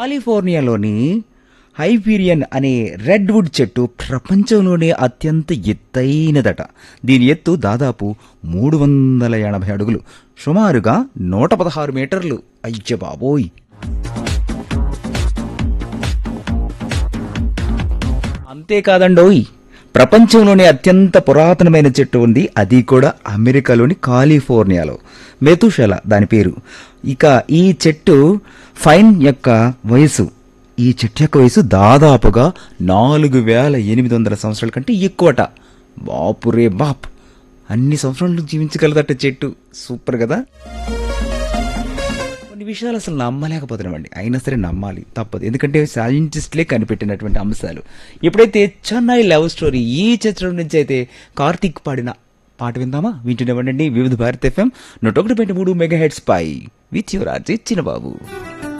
కాలిఫోర్నియాలోని Hyperion అనే redwood చెట్టు ప్రపంచంలోనే అత్యంత ఎత్తైనదట దీని ఎత్తు దాదాపు మూడు వందల ఎనభై అడుగులు సుమారుగా నూట పదహారు మీటర్లు అయ్య బాబోయ్ అంతేకాదండోయ్ ప్రపంచంలోనే అత్యంత పురాతనమైన చెట్టు ఉంది అది కూడా అమెరికాలోని కాలిఫోర్నియాలో మెతుషల దాని పేరు ఇక ఈ చెట్టు ఫైన్ యొక్క వయసు ఈ చెట్టు యొక్క వయసు దాదాపుగా నాలుగు వేల ఎనిమిది వందల సంవత్సరాల కంటే ఎక్కువట బాపురే బాప్ అన్ని సంవత్సరాలు జీవించగలదట చెట్టు సూపర్ కదా కొన్ని విషయాలు అసలు నమ్మలేకపోతున్నామండి అయినా సరే నమ్మాలి తప్పదు ఎందుకంటే సైంటిస్టులే కనిపెట్టినటువంటి అంశాలు ఎప్పుడైతే చెన్నై లవ్ స్టోరీ ఈ చిత్రం నుంచి అయితే కార్తీక్ పాడిన పాట విందామా వింటున్నామండి వివిధ భారత్ ఎఫ్ఎం నూట ఒకటి పాయింట్ మూడు మెగా హెడ్స్ పై విత్ యువర్ ఆర్జీ చిన్నబాబు